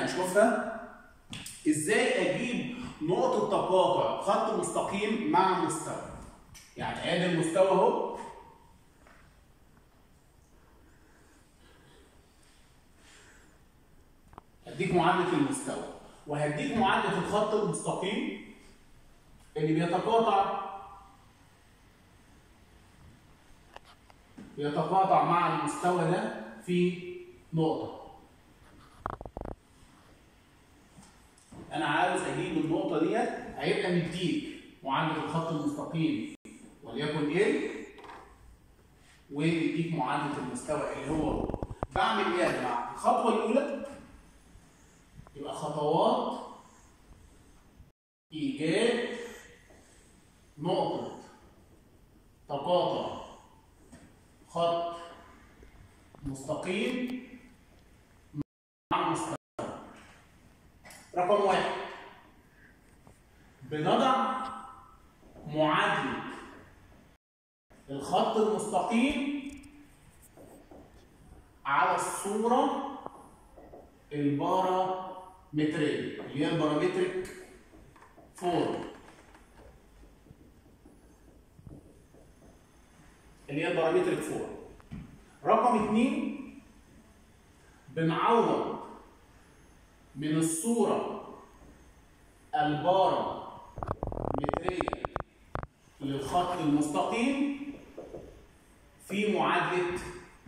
هنشوفها ازاي اجيب نقطة تقاطع خط مستقيم مع مستوى يعني ادي المستوى اهو هديك معادلة المستوى وهديك معادلة الخط المستقيم اللي بيتقاطع بيتقاطع مع المستوى ده في نقطة أنا عاوز أجيب النقطة ديت هيبقى مديك معادلة الخط المستقيم وليكن ال ويديك معادلة المستوى اللي هو بعمل إيه يا جماعة؟ الخطوة الأولى يبقى خطوات إيجاد نقطة تقاطع خط مستقيم مع مستوى رقم واحد بنضع معادلة الخط المستقيم على الصورة البارامترية اللي هي البارامتريك فورم اللي هي البارامتريك فورم رقم اثنين بنعوض من الصورة البارامترية للخط المستقيم في معادلة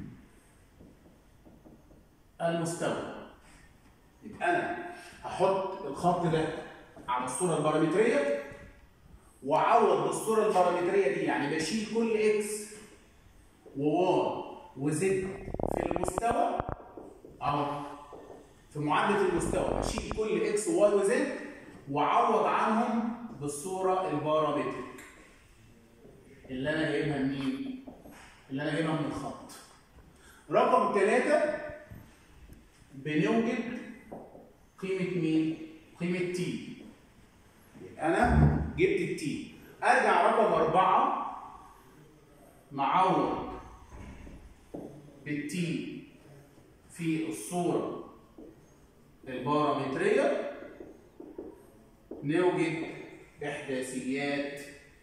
المستوى يبقى أنا هحط الخط ده على الصورة البارامترية وأعوض بالصورة البارامترية دي يعني بشيل كل إكس وواي وزد في المستوى أهو في معادلة المستوى بشيل كل إكس وواي وزد وأعوض عنهم بالصورة البارامتريك اللي أنا جايبها منين؟ اللي أنا جايبها من الخط. رقم ثلاثة بنوجد قيمة مين؟ قيمة تي. أنا جبت التي. أرجع رقم أربعة نعوض بالتي في الصورة البارامترية نوجد إحداثيات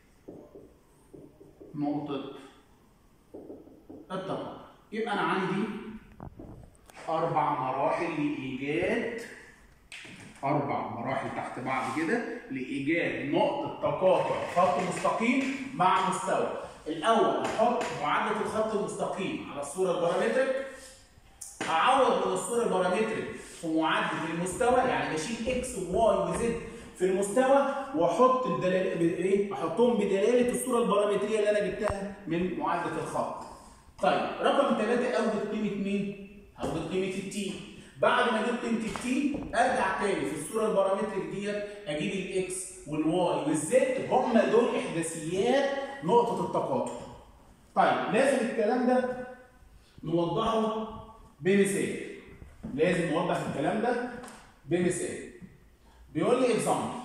نقطة التقاطع يبقى أنا عندي أربع مراحل لإيجاد أربع مراحل تحت بعض كده لإيجاد نقطة تقاطع خط مستقيم مع مستوى الأول أحط معادلة الخط المستقيم على الصورة البارامتريك أعوض من الصورة البارامتريك في معادلة المستوى يعني بشيل إكس وواي وزد في المستوى واحط الدلال ايه احطهم بدلاله الصوره البارامتريه اللي انا جبتها من معادله الخط. طيب رقم ثلاثه اوجد قيمه مين؟ اوجد قيمه التي. بعد ما اجيب قيمه التي ارجع تاني في الصوره البارامتريك ديت اجيب الاكس والواي والزد هم دول احداثيات نقطه التقاطع. طيب لازم الكلام ده نوضحه بمثال. لازم نوضح الكلام ده بمثال. بيقول لي example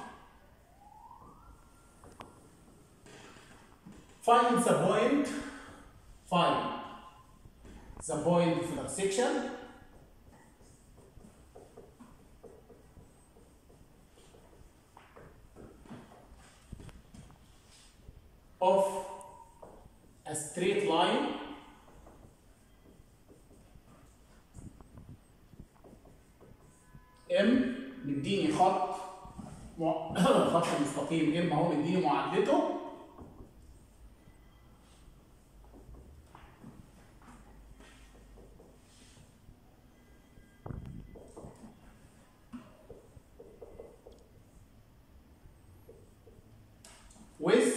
find the point find the point of intersection of a straight line M مديني خط مع... خط مستقيم ام اهو مديني معادلته with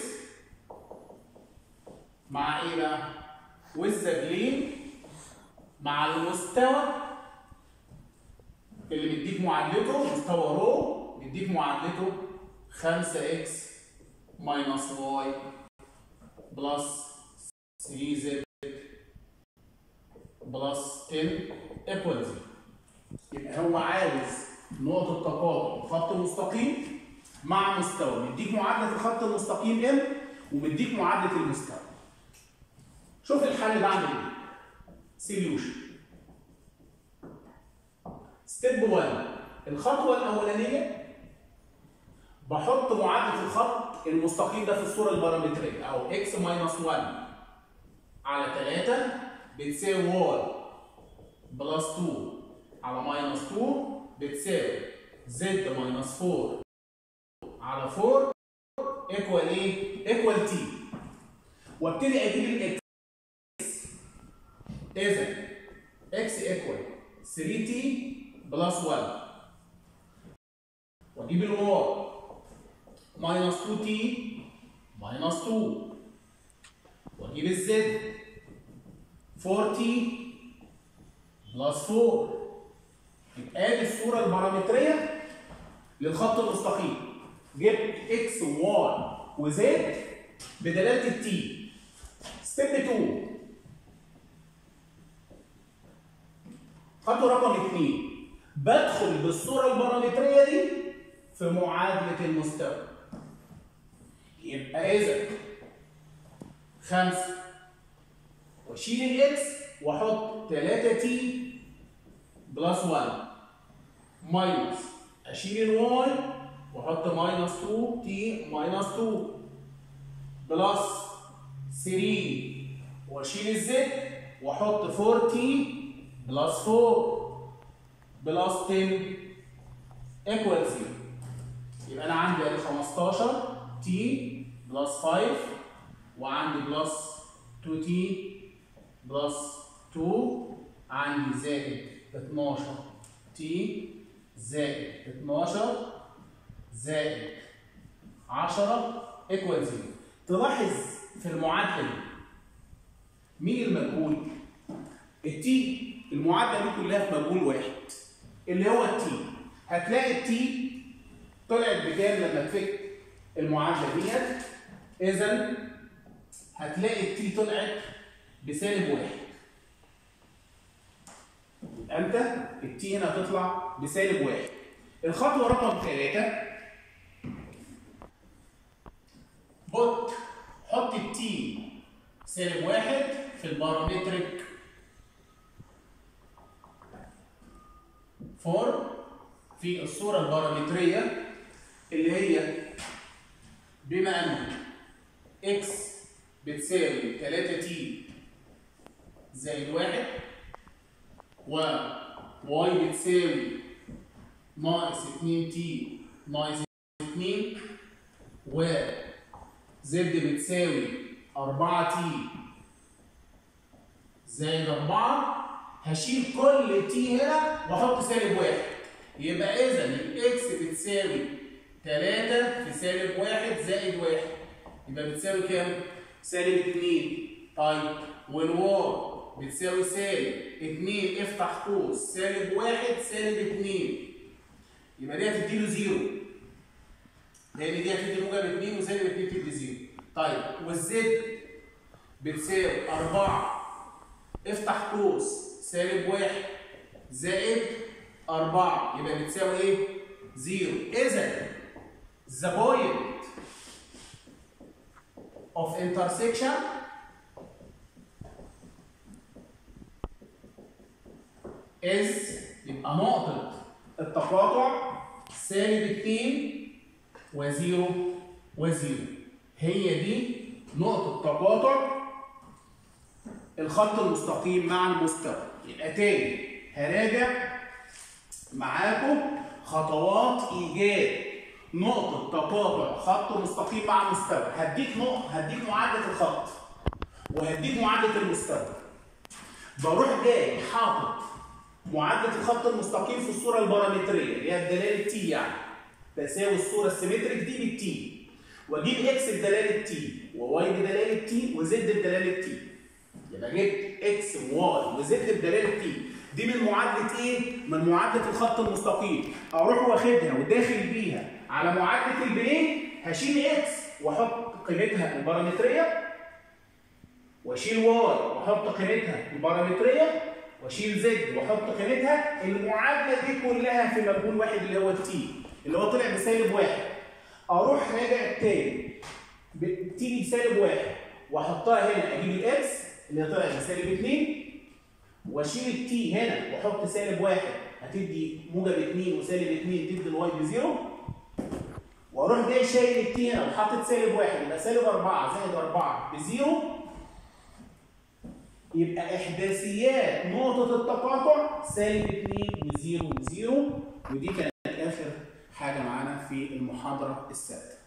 مع ايه بقى؟ with the plane مع المستوى اللي مديك معادلته مستوى رو مديك معادلته 5x minus y plus 3z plus 10 equals يبقى هو عاوز نقطة تقاطع خط مستقيم مع مستوى مديك معادلة الخط المستقيم m ومديك معادلة المستوى شوف الحل بعمل ايه سوليوشن ستيب 1 الخطوه الاولانيه بحط معادله الخط المستقيم ده في الصوره البارامتريه او اكس ماينس 1 على 3 بتساوي واي بلس 2 على ماينس 2 بتساوي زد ماينس 4 على 4 ايكوال ايه؟ ايكوال تي وابتدي اجيب الاكس اذا اكس ايكوال 3 تي بلس 1 واجيب الواي ماينس 2 تي ماينس 2 واجيب الزد 4 تي بلس 4 يبقى ادي الصوره البارامتريه للخط المستقيم جبت اكس وواي وزد بدلاله التي ستيب 2 خطوه رقم 2 بدخل بالصوره البارامتريه دي في معادله المستوى يبقى اذا 5 واشيل الاكس واحط 3 تي بلس 1 ماينس اشيل الواي واحط ماينس 2 تي ماينس 2 بلس 3 واشيل الزد واحط 4 تي بلس 4 بلس 10 ايكوال 0 يبقى انا عندي ادي 15 تي بلس 5 وعندي بلس 2 تي بلس 2 عندي زائد 12 تي زائد 12 زائد 10 ايكوال 0 تلاحظ في المعادله دي مين المجهول؟ التي المعادله دي كلها في مجهول واحد اللي هو التي هتلاقي التي طلعت بكام لما تفك المعادله ديت اذا هتلاقي التي طلعت بسالب واحد يبقى انت التي هنا هتطلع بسالب واحد الخطوه رقم ثلاثه بوت حط التي سالب واحد في البارامتريك فور في الصوره البارامتريه اللي هي بما ان اكس بتساوي 3 تي زائد واحد و واي بتساوي ناقص 2 تي ناقص 2 و زد بتساوي 4 تي زائد 4 هشيل كل تي هنا واحط سالب واحد يبقى اذا الاكس بتساوي 3 في سالب 1 زائد 1 يبقى بتساوي كام؟ سالب 2 طيب والواي بتساوي سالب 2 افتح قوس سالب 1 سالب 2 يبقى دي هتديله زيرو لان دي هتدي موجب 2 وسالب 2 تدي زيرو طيب والزد بتساوي 4 افتح قوس سالب 1 زائد 4 يبقى بتساوي ايه؟ زيرو اذا the point of intersection is يبقى نقطة التقاطع سالب 2 وزيرو وزيرو هي دي نقطة تقاطع الخط المستقيم مع المستوى يبقى تاني هراجع معاكم خطوات ايجاد نقطة تقاطع خط مستقيم مع مستوى هديك نقطة هديك معادلة الخط وهديك معادلة المستوى بروح جاي حاطط معادلة الخط المستقيم في الصورة البارامترية اللي هي الدلالة تي يعني بساوي الصورة السيمتريك دي بالتي واجيب اكس بدلالة تي وواي بدلالة تي وزد بدلالة تي يبقى جبت اكس وواي وزد بدلالة تي دي من معادلة ايه؟ من معادلة الخط المستقيم اروح واخدها وداخل بيها على معادلة البلين هشيل اكس واحط قيمتها البارامترية واشيل واي واحط قيمتها البارامترية واشيل زد واحط قيمتها المعادلة دي كلها في مجهول واحد اللي هو التي اللي هو طلع بسالب واحد اروح راجع التاني تيجي بسالب واحد واحطها هنا اجيب الاكس اللي هي طلعت بسالب 2 واشيل التي هنا واحط سالب واحد هتدي موجب 2 وسالب 2 تدي الواي بزيرو واروح جاي شايل التي هنا وحاطط سالب 1 يبقى سالب 4 زائد 4 بزيرو يبقى احداثيات نقطة التقاطع سالب 2 وزيرو وزيرو ودي كانت آخر حاجة معانا في المحاضرة السادسة